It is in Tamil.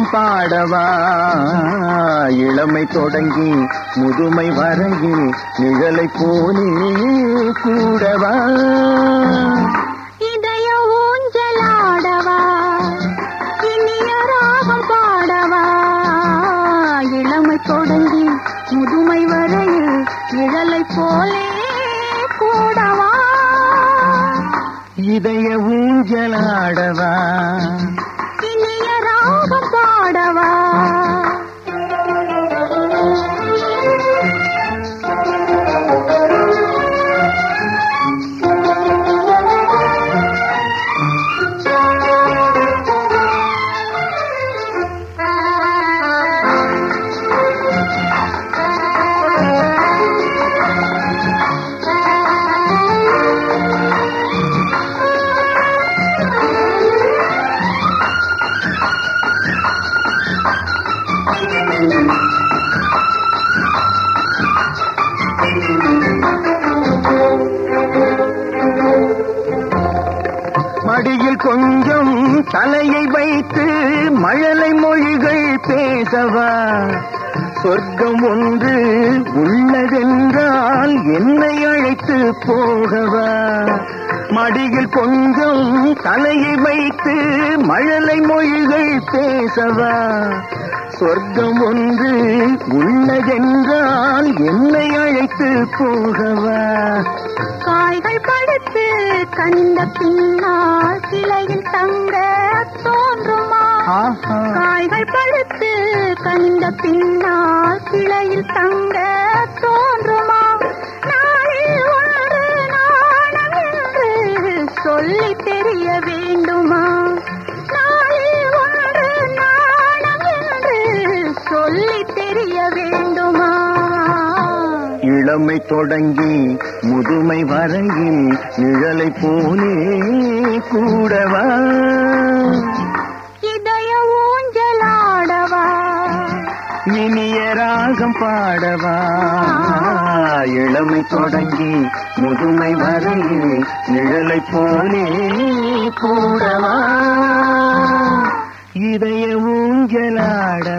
பாடவா இளமை தொடங்கி முதுமை வரையில் நிழலை போலே கூடவா இதய ஊஞ்சலாடவா இனிய ராகம் பாடவா இளமை தொடங்கி முதுமை வரையில் நிழலை போலே கூடவா இதய ஊஞ்சலாடவா இனிய ராகம் பாடவா மடியில் கொஞ்சம் தலையை வைத்து மழலை மொழிகள் பேசவா சொர்க்கம் ஒன்று உள்ளதென்றால் என்னை அழைத்து போகவா மடியில் கொஞ்சம் தலையை வைத்து மழலை மொழிகள் பேசவா சொர்க்கம் ஒன்று உள்ளதென்றால் என்னை அழைத்து போகவா காய்கள் படுத்து கனிந்த பின்னால் கிளையில் தங்க தோன்றுமா ஆஹா காய்கள் படுத்து கனிந்த பின்னால் கிளையில் தங்க தோன்றுமா நாளில் ஒன்று நாணம் என்று சொல்லி தெரிய வேண்டுமா நாளில் ஒன்று நாணம் என்று சொல்லி தெரிய வேண்டுமா இளமை தொடங்கி முதுமை வரையில் நிழலை போலே கூடவா இதய ஊஞ்சலாடவா இனிய ராகம் பாடவா இளமை தொடங்கி முதுமை வரையில் நிழலை போலே கூடவா இதய ஊஞ்சலாடவா